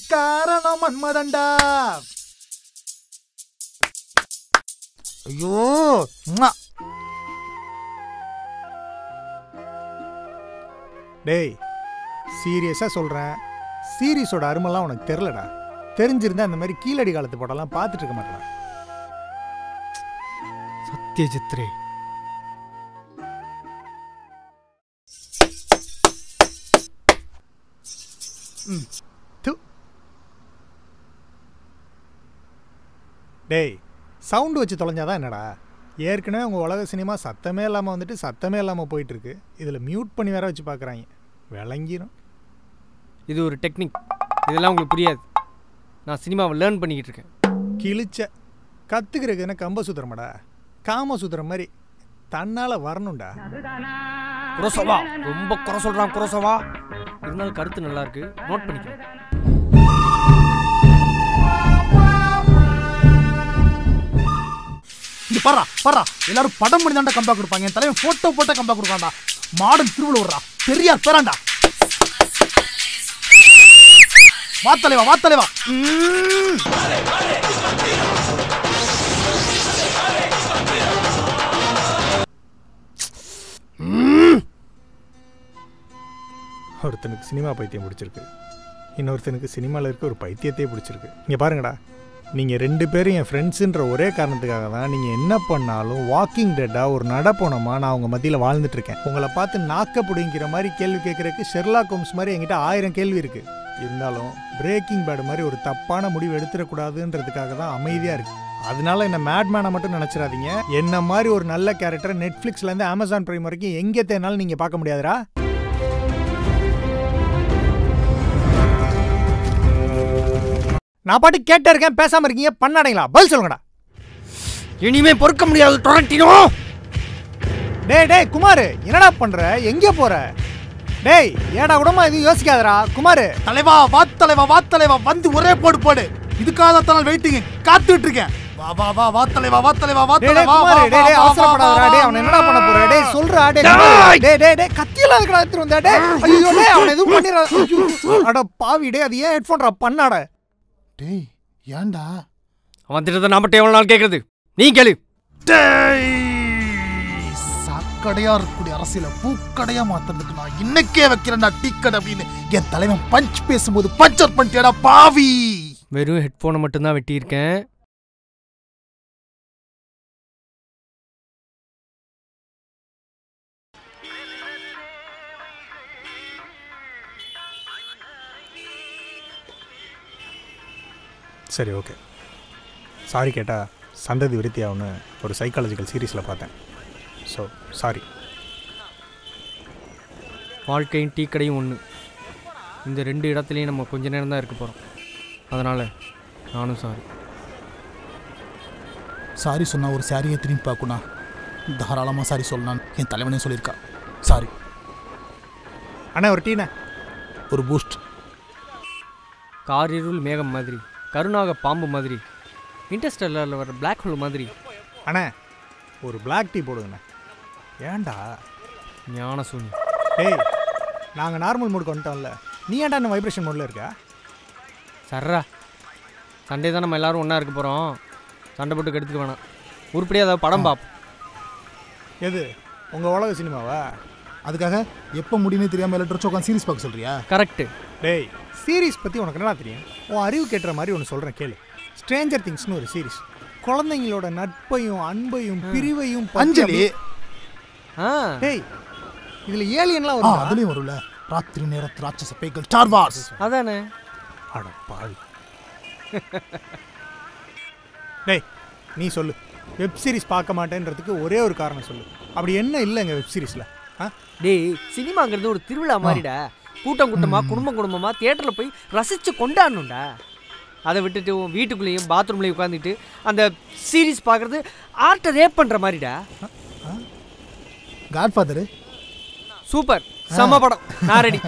காரணம் மன்மதண்டா ஐயோ உம்மா. டேய் சீரியஸா சொல்றேன் சீரியஸோட அருமெல்லாம் உனக்கு தெரிலடா தெரிஞ்சிருந்தா இந்த மாதிரி கீழடி காலத்து படம்லாம் பார்த்துட்டு இருக்க மாட்டேடா சத்யஜித்ரே து. டேய் சவுண்டு வச்சு தொலைஞ்சாதான் என்னடா ஏற்கனவே உங்கள் உலக சினிமா சத்தமே இல்லாமல் வந்துட்டு சத்தமே இல்லாமல் போயிட்டு இருக்கு இதில் மியூட் பண்ணி வேற வச்சு பார்க்குறாங்க விளங்கிரும் இது ஒரு டெக்னிக் இதெல்லாம் உங்களுக்கு புரியாது நான் சினிமாவை லேர்ன் பண்ணிக்கிட்டு இருக்கேன் கிழிச்ச கற்றுக்கிறதுக்கு என்ன கம்பசூத்திரமாடா காமசூத்திரம் மாதிரி தன்னால் வரணும்டா குரோசவா ரொம்ப குறை சொல்கிறான் குரோசவா இருந்தாலும் கருத்து நல்லா இருக்கு நோட் பண்ணிக்கிறேன் இங்க பாரா பாரா எல்லாரும் படம் பண்ணி தாண்டா கம்பா கொடுப்பாங்க என் தலைவன் போட்டோ போட்டோ கம்பா கொடுக்காண்டா மாடர்ன் திருவள்ளுவர்ரா பெரியார் பேராண்டா வா தலைவா வா தலைவா ம்ம். ஒருத்தனுக்கு சினிமா பைத்தியம் பிடிச்சிருக்கு இன்னொருத்தனுக்கு சினிமாவில் இருக்க ஒரு பைத்தியத்தையே பிடிச்சிருக்கு இங்கே பாருங்கடா நீங்கள் ரெண்டு பேரும் என் ஃப்ரெண்ட்ஸுன்ற ஒரே காரணத்துக்காக தான் நீங்கள் என்ன பண்ணாலும் வாக்கிங் டெட்டாக ஒரு நடப்போனமா நான் உங்கள் மத்தியில் வாழ்ந்துட்டு இருக்கேன் உங்களை பார்த்து நாக்க பிடிங்கிற மாதிரி கேள்வி கேட்குறதுக்கு ஷெர்லாக் ஹோம்ஸ் மாதிரி என்கிட்ட ஆயிரம் கேள்வி இருக்குது இருந்தாலும் பிரேக்கிங் பேட் மாதிரி ஒரு தப்பான முடிவு எடுத்துடக்கூடாதுன்றதுக்காக தான் அமைதியாக இருக்கு அதனால என்ன மேட்மேனை மட்டும் நினச்சிடாதீங்க என்ன மாதிரி ஒரு நல்ல கேரக்டரை நெட்ஃப்ளிக்ஸ்லேருந்து அமேசான் பிரைம் வரைக்கும் எங்கே தேனாலும் நீங்கள் பார்க்க முடியாதுடா நான் பாட்டு கேட்டே இருக்கேன் பேசாம இருக்கீங்க பண்ணாடீங்களா பதில் சொல்லுங்கடா இனிமே பொறுக்க முடியாது டொரண்டினோ டேய் டேய் குமார் என்னடா பண்ற எங்க போற டேய் ஏடா கூடமா எதுவும் யோசிக்காதடா குமார் தலைவா வா தலைவா வா தலைவா வந்து ஒரே போடு போடு இதுக்காக தான் நான் வெயிட்டிங் காத்துட்டு இருக்கேன் வா வா வா வா தலைவா வா தலைவா வா டேய் டேய் தலைவா வா குமார் டேய் டேய் அவசரப்படாதடா டேய் அவன் என்னடா பண்ண போற டேய் சொல்றா டேய் குமாரு. டேய் டேய் டேய் கத்தியெல்லாம் இருக்கடா எடுத்துட்டு வந்தா டேய் ஐயோ டேய் அவன் எதுவும் பண்ணிரா அட பாவி டேய் அது ஏன் ஹெட்ஃபோன்டா பண்ணாட டேய் ஏன்டா அவன் திட்டத்தை நான் மட்டும் எவ்வளோ நாள் கேட்குறது நீ கேளு டேய் சாக்கடையா இருக்கக்கூடிய அரசியல பூக்கடையா மாத்துறதுக்கு நான் இன்னைக்கே வைக்கிறேன்டா டிக்கெட் அப்படின்னு என் தலைவன் பஞ்ச் பேசும்போது பஞ்சர் பண்ணிட்டேடா பாவி வெறும் ஹெட்ஃபோனை மட்டும்தான் வெட்டியிருக்கேன் சரி ஓகே சாரி கேட்டா சந்ததி விருத்தி ஆகும்னு ஒரு சைக்காலஜிக்கல் சீரீஸில் பார்த்தேன் ஸோ சாரி வாழ்க்கையும் டீ கடையும் ஒன்று இந்த ரெண்டு இடத்துலையும் நம்ம கொஞ்ச நேரம் தான் இருக்க போகிறோம் அதனால் நானும் சாரி சாரி சொன்னா ஒரு சாரியை திரும்பி பார்க்கணும் தாராளமாக சாரி சொல்லலாம் என் தலைவனே சொல்லியிருக்கா சாரி அண்ணா ஒரு டீண்ணே ஒரு பூஸ்ட் காரிருள் மேகம் மாதிரி கருணாக பாம்பு மாதிரி இன்டர்ஸ்டெல்லரில் வர பிளாக் ஹோல் மாதிரி அண்ணே ஒரு பிளாக் டீ போடுங்கண்ணே ஏன்டா ஞான சூன்யம் டேய் நாங்கள் நார்மல் மூடுக்கு வந்துட்டோம்ல நீ ஏன்டா இந்த வைப்ரேஷன் மோடில் இருக்க சர்ரா சண்டே தான் நம்ம எல்லாரும் ஒன்றா இருக்க போகிறோம் சண்டை போட்டு கெடுத்துக்க வேணாம் உருப்படியாக ஏதாவது படம் பார்ப்போம் எது உங்கள் உலக சினிமாவா அதுக்காக எப்போ முடியும்னு தெரியாமல் எலக்ட்ரிச்சு உட்காந்து சீரிஸ் பார்க்க சொல்றியா கரெக்டு டேய் சீரிஸ் பற்றி உனக்கு என்ன தெரியும் உன் அறிவு கேட்டுற மாதிரி ஒன்று சொல்கிறேன் கேளு ஸ்ட்ரேஞ்சர் திங்ஸ்னு ஒரு சீரிஸ் குழந்தைங்களோட நட்பையும் அன்பையும் பிரிவையும் பத்தி அஞ்சலி அப்படி- ஆ டேய் இதில் ஏலியன்லாம் ஆ வருதா அதுலயும் வரும்ல ராத்திரி நேரத்து ராட்சச பேய்கள் ஸ்டார் வார்ஸ் அதானே அட பாவி டேய் நீ சொல்லு வெப் சீரிஸ் பார்க்க மாட்டேன்றதுக்கு ஒரே ஒரு காரணம் சொல்லு அப்படி என்ன இல்லைங்க வெப் சீரிஸில் ஆ டேய் சினிமாங்கிறது ஒரு திருவிழா மாதிரிடா கூட்டம் கூட்டமா குடும்பம் குடும்பமா தியேட்டரில் போய் ரசிச்சு கொண்டாடணும்டா அதை விட்டுட்டு உன் வீட்டுக்குள்ளேயும் பாத்ரூம்லேயும் உட்காந்துட்டு அந்த சீரிஸ் பார்க்குறது ஆர்ட்டை ரேப் பண்ணுற மாதிரிடா காட்ஃபாதர் சூப்பர் செம படம் நான் ரெடி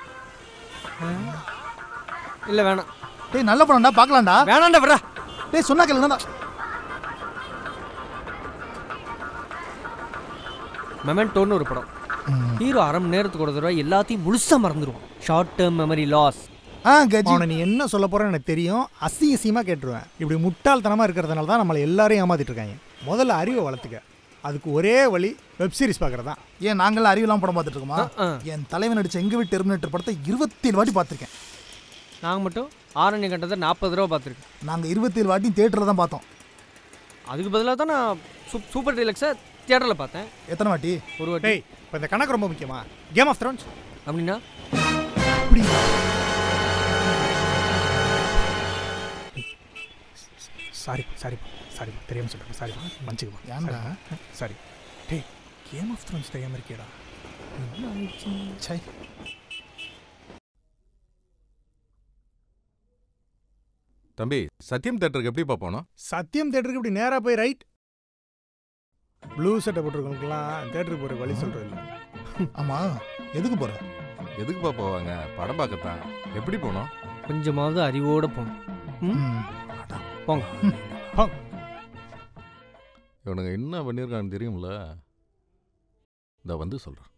இல்லை வேணாம் டேய் நல்ல படம்டா பார்க்கலாம்டா வேணாண்டா விடா டேய் சொன்னா கேளுங்க மெமெண்டோன்னு ஒரு படம் ஹீரோ அரை மணி நேரத்துக்கு ஒரு தடவை எல்லாத்தையும் முழுசாக மறந்துடுவான் ஷார்ட் டேர்ம் மெமரி லாஸ் ஆ கஜி அவனை நீ என்ன சொல்ல போறேன்னு எனக்கு தெரியும் அசிங்க அசிங்கமாக கேட்டுருவேன் இப்படி முட்டாள்தனமாக இருக்கிறதுனால தான் நம்மளை எல்லாரையும் ஏமாத்திட்டு இருக்காங்க முதல்ல அறிவை வளர்த்துக்க அதுக்கு ஒரே வழி வெப் சீரிஸ் பார்க்கறது தான் ஏன் நாங்களாம் அறிவுலாம் படம் பார்த்துட்டு இருக்கோமா ஆ. என் தலைவன் நடிச்ச எங்க வீட்டு டெர்மினேட்டர் படத்தை இருபத்தேழு வாட்டி பார்த்துருக்கேன் நாங்கள் மட்டும் ஆரண்ய கண்டத்தை நாற்பது தடவை பார்த்துருக்கேன் நாங்க இருபத்தேழு வாட்டி தியேட்டர்ல தான் பார்த்தோம் அதுக்கு பதிலாக தான் நான் சூப் சூப்பர் டீலக்ஸை தியேட்டரில் பார்த்தேன் எத்தனை வாட்டி ஒரு வாட்டி டேய் இப்போ இந்த கணக்கு ரொம்ப முக்கியமா கேம் ஆஃப் த்ரோன்ஸ் அப்படின்னா அப்படி சாரி சாரி சாரி தெரியாம சொல்றேன் சாரி மன்னிச்சுக்கமா ஏன்டா? சாரி டேய் கேம் ஆஃப் த்ரோன்ஸ் தெரியாம இருக்கேடா சை தம்பி சத்யம் தேட்டருக்கு எப்படிப்பா போனோம் சத்தியம் தேட்டருக்கு இப்படி நேரா போய் ரைட் ப்ளூ சட்டை போட்டிருக்கவங்களுக்குலாம் தேட்டருக்கு போகிற வழி சொல்கிறது இல்லை ஆமா எதுக்கு போற எதுக்குப்பா போவாங்க படம் பார்க்கத்தான் எப்படி போனோம் கொஞ்சமாவது அறிவோடு போகணும் ம். போங்க இவனுங்க என்ன பண்ணியிருக்கான்னு தெரியும்ல இந்த வந்து சொல்கிறேன்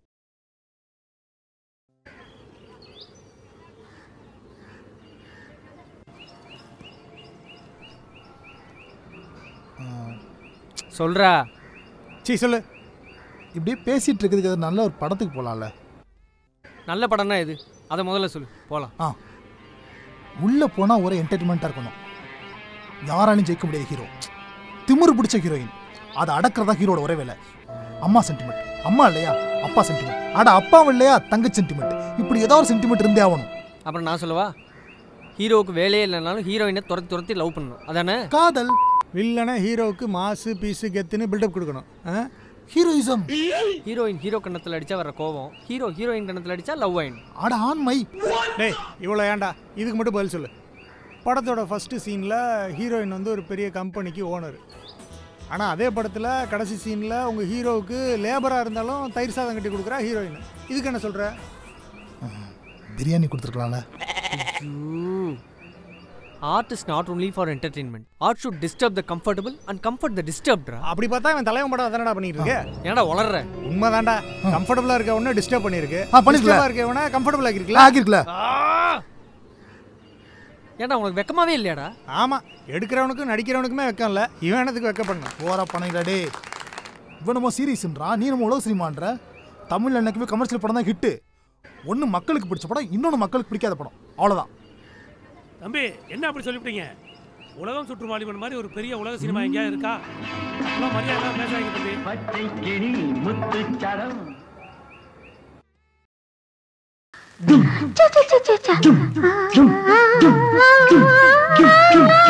ஆ, சொல்கிறா சீ சொல்லு இப்படியே பேசிட்டு இருக்கிறதுக்கு அது நல்ல ஒரு படத்துக்கு போலாம்ல நல்ல படம்னா எது அதை முதல்ல சொல்லு போகலாம் ஆ உள்ள போனா ஒரே என்டர்டைன்மெண்ட்டாக இருக்கணும் யாராலையும் ஜெயிக்க முடியாத ஹீரோ திமிரு பிடிச்ச ஹீரோயின் அதை அடக்கிறதா ஹீரோட ஒரே வேலை அம்மா சென்டிமெண்ட் அம்மா இல்லையா அப்பா சென்டிமெண்ட் அட அப்பாவும் இல்லையா தங்கச்சி சென்டிமெண்ட் இப்படி ஏதோ ஒரு சென்டிமெண்ட் இருந்தே ஆகணும் அப்புறம் நான் சொல்லவா ஹீரோவுக்கு வேலையே இல்லைனாலும் ஹீரோயினை துரத்தி துரத்தி லவ் பண்ணணும் அதானே காதல் வில்லனை ஹீரோவுக்கு மாசு பீஸு கெத்துன்னு பில்டப் கொடுக்கணும் ஆ? ஹீரோயிசம் ஹீரோயின் ஹீரோ கண்ணத்தில் அடிச்சா வர கோவம் ஹீரோ ஹீரோயின் கண்ணத்தில் அடிச்சா லவ் ஆயிடும் அட ஆண்மை டேய் இவ்வளோ ஏன்டா இதுக்கு மட்டும் பதில் சொல்லு படத்தோட ஃபஸ்ட்டு சீனில் ஹீரோயின் வந்து ஒரு பெரிய கம்பெனிக்கு ஓனர் ஆனால் அதே படத்தில் கடைசி சீனில் உங்கள் ஹீரோவுக்கு லேபராக இருந்தாலும் தயிர் சாதம் கட்டி கொடுக்குறா ஹீரோயின் இதுக்கு என்ன சொல்கிற பிரியாணி கொடுத்துருக்கலாம்ல art is not only for entertainment art should disturb the comfortable and comfort the டிஸ்டர்ப்டா அப்படி பார்த்தா இவன் தலைவன் படம் அதானடா பண்ணிட்டு இருக்கு ஏன்டா வளர்ற உண்மைதான்டா கம்ஃபர்டபுளாக இருக்க ஒன்று டிஸ்டர்ப் பண்ணியிருக்கு ஆ, பண்ணிருக்கல. டிஸ்டர்பாக இருக்கவன கம்ஃபர்டபுள் ஆக்கிருக்கல ஆகிருக்கல ஏன்டா உனக்கு வெக்கமாவே இல்லையாடா ஆமாம் எடுக்கிறவனுக்கும் நடிக்கிறவனுக்குமே வெக்கம் இல்லை இவன் என்னத்துக்கு வெக்க பண்ணணும் ஓரா பண்ணிடா டே இவன் நம்ம சீரியஸ்ன்றான் நீ நம்ம உலக சினிமான்ற தமிழ் என்னைக்குமே கமர்ஷியல் படம் தான் ஹிட்டு ஒன்று மக்களுக்கு பிடிச்ச படம் இன்னொன்று மக்களுக்கு பிடிக்காத படம் அவ்வளோதான் தம்பி என்ன அப்படி சொல்லிவிட்டீங்க உலகம் சுற்றும் வாலிபன் மாதிரி ஒரு பெரிய உலக சினிமா எங்கேயா இருக்கா அப்பெல்லாம் மரியாதை பேசாதீங்க தம்பி பச்சை கிளி முத்துச்சரம் cha cha cha cha cha